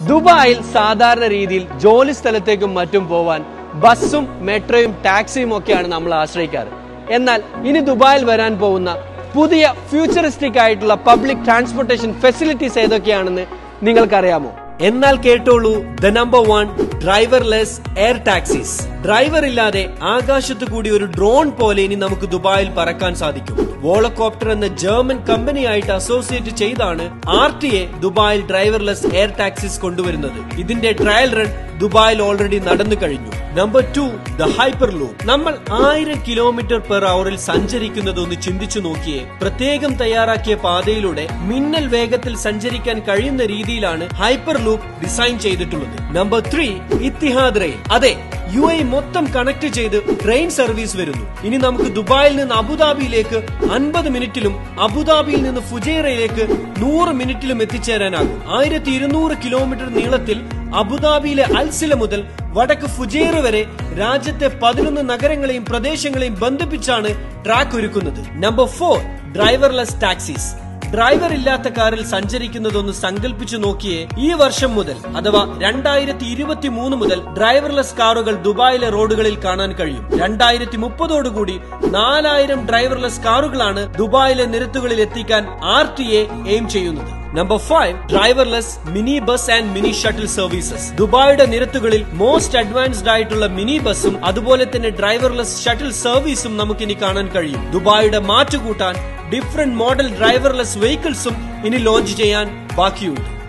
ദുബായിൽ സാധാരണ രീതിയിൽ ജോലി സ്ഥലത്തേക്കും മറ്റും പോവാൻ ബസ്സും മെട്രോയും ടാക്സിയും ഒക്കെയാണ് നമ്മൾ ആശ്രയിക്കാറ് എന്നാൽ ഇനി ദുബായിൽ വരാൻ പോകുന്ന പുതിയ ഫ്യൂച്ചറിസ്റ്റിക് ആയിട്ടുള്ള പബ്ലിക് ട്രാൻസ്പോർട്ടേഷൻ ഫെസിലിറ്റീസ് ഏതൊക്കെയാണെന്ന് നിങ്ങൾക്കറിയാമോ എന്നാൽ കേട്ടോളൂ the number one driverless air taxis driver ഇല്ലാതെ ആകാശത്ത് കൂടി ഒരു ഡ്രോൺ പോലെ ഇനി നമുക്ക് ദുബായിൽ പറക്കാൻ സാധിക്കും വോളകോപ്റ്റർ എന്ന ജർമ്മൻ കമ്പനിയായിട്ട് അസോസിയേറ്റ് ചെയ്താണ് ആർ ടി എ ദുബായിൽ ഡ്രൈവർലെസ് എയർ ടാക്സീസ് കൊണ്ടുവരുന്നത് ഇതിന്റെ ട്രയൽ റൺ ദുബായിൽ ഓൾറെഡി നടന്നു കഴിഞ്ഞു number two the hyperloop നമ്മൾ ആയിരം കിലോമീറ്റർ പെർ അവറിൽ സഞ്ചരിക്കുന്നത് ഒന്ന് ചിന്തിച്ചു നോക്കിയേ പ്രത്യേകം തയ്യാറാക്കിയ പാതയിലൂടെ മിന്നൽ വേഗത്തിൽ സഞ്ചരിക്കാൻ കഴിയുന്ന രീതിയിലാണ് ഹൈപ്പർ ലൂപ്പ് ഡിസൈൻ ചെയ്തിട്ടുള്ളത് നമ്പർ ത്രീ ഇത്തിഹാദ് റെയിൽ അതെ യു എ മൊത്തം കണക്ട് ചെയ്ത് ട്രെയിൻ സർവീസ് വരുന്നു ഇനി നമുക്ക് ദുബായിൽ നിന്ന് അബുദാബിയിലേക്ക് അൻപത് മിനിറ്റിലും അബുദാബിയിൽ നിന്ന് ഫുജൈറയിലേക്ക് നൂറ് മിനിറ്റിലും എത്തിച്ചേരാനാകും ആയിരത്തി ഇരുന്നൂറ് കിലോമീറ്റർ നീളത്തിൽ അബുദാബിയിലെ അൽസില മുതൽ വടക്ക് ഫുജൈറ വരെ രാജ്യത്തെ പതിനൊന്ന് നഗരങ്ങളെയും പ്രദേശങ്ങളെയും ബന്ധിപ്പിച്ചാണ് ട്രാക്ക് ഒരുക്കുന്നത് number four driverless taxis driver ഇല്ലാത്ത കാറിൽ സഞ്ചരിക്കുന്നതൊന്ന് സങ്കല്പിച്ചു നോക്കിയേ ഈ വർഷം മുതൽ അഥവാ രണ്ടായിരത്തി ഇരുപത്തി മൂന്ന് മുതൽ ഡ്രൈവർലെസ് കാറുകൾ ദുബായിലെ റോഡുകളിൽ കാണാൻ കഴിയും രണ്ടായിരത്തി മുപ്പതോടുകൂടി നാലായിരം ഡ്രൈവർലെസ് കാറുകളാണ് ദുബായിലെ നിരത്തുകളിൽ എത്തിക്കാൻ ആർ ടി എ എയിം ചെയ്യുന്നത് number five driverless mini bus and mini shuttle services ദുബായിയുടെ നിരത്തുകളിൽ മോസ്റ്റ് അഡ്വാൻസ്ഡ് ആയിട്ടുള്ള മിനി ബസ്സും അതുപോലെ തന്നെ ഡ്രൈവർലെസ് ഷട്ടിൽ സർവീസും നമുക്കിനി കാണാൻ കഴിയും ദുബായിയുടെ മാറ്റുകൂട്ടാൻ ഡിഫറെന്റ് മോഡൽ ഡ്രൈവർലെസ് വെഹിക്കിൾസും ഇനി ലോഞ്ച് ചെയ്യാൻ ബാക്കിയുണ്ട്